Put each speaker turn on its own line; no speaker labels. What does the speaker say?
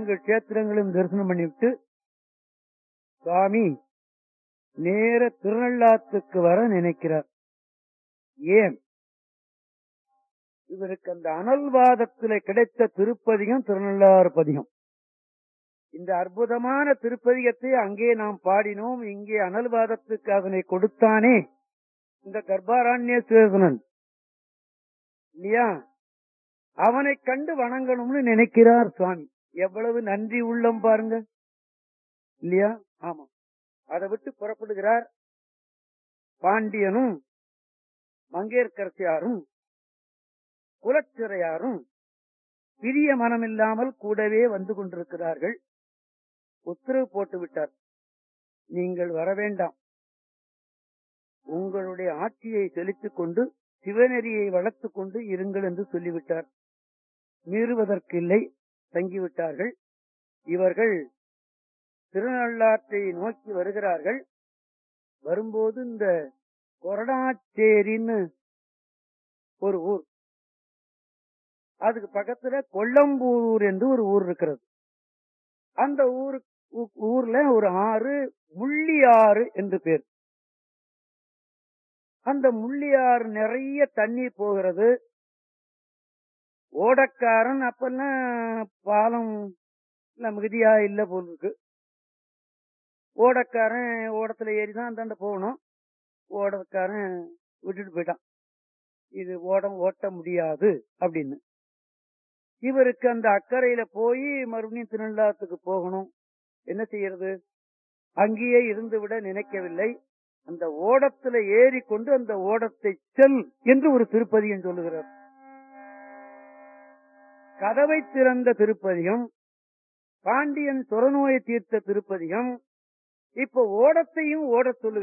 நான்கு கஷேத்திரங்களும் தரிசனம் பண்ணிவிட்டு சுவாமி நேர திருநள்ளாத்துக்கு வர நினைக்கிறார் ஏன் இவருக்கு அந்த அனல்வாதத்திலே கிடைத்த திருப்பதிகம் திருநள்ளாறு பதிகம் இந்த அற்புதமான திருப்பதிகத்தை அங்கே நாம் பாடினோம் இங்கே அனல்வாதத்துக்கு அதனை கொடுத்தானே இந்த கர்ப்பாரண்யேஸ்வரன் இல்லையா அவனை கண்டு வணங்கணும்னு நினைக்கிறார் சுவாமி எவ்வளவு நன்றி உள்ளம் பாருங்க இல்லையா ஆமா அதை விட்டு புறப்படுகிறார் பாண்டியனும் மங்கேற்கரசியாரும் குலச்சிறையாரும் பிரிய மனமில்லாமல் கூடவே வந்து கொண்டிருக்கிறார்கள் உத்தரவு போட்டு விட்டார் நீங்கள் வர வேண்டாம் உங்களுடைய ஆட்சியை செலுத்திக் கொண்டு சிவநெறியை வளர்த்துக் கொண்டு இருங்கள் என்று சொல்லிவிட்டார் மீறுவதற்கில்லை தங்கிவிட்டார்கள் இவர்கள் திருநள்ளாற்றை நோக்கி வருகிறார்கள் வரும்போது இந்த கொரடாச்சேரின்னு ஒரு ஊர் அதுக்கு பக்கத்துல கொல்லம்பூர் என்று ஒரு ஊர் இருக்கிறது அந்த ஊரு ஊ- ஊர்ல ஒரு ஆறு முள்ளியாறு என்று பேர் அந்த முள்ளியாறு நிறைய தண்ணீர் போகிறது ஓடக்காரன் அப்பெல்லாம் பாலம் இல்ல மிகுதியா இல்ல போல் இருக்கு ஓடக்காரன் ஓடத்துல ஏறிதான் அந்தாண்ட போகணும் ஓடக்காரன் விட்டுட்டு போயிட்டான் இது ஓடம் ஓட்ட முடியாது அப்படின்னு இவருக்கு அந்த அக்கறையில போய் மறுபடியும் திருநள்ளாத்துக்கு போகணும் என்ன செய்யறது அங்கேயே இருந்து விட நினைக்கவில்லை அந்த ஓடத்துல ஏறிக்கொண்டு அந்த ஓடத்தை செல் என்று ஒரு திருப்பதியம் சொல்லுகிறார் கதவை திறந்த திருப்பதியம் பாண்டியன் துறநோயை தீர்த்த திருப்பதியம் இப்ப ஓடத்தையும் ஓடச் சொல்லுகிறார்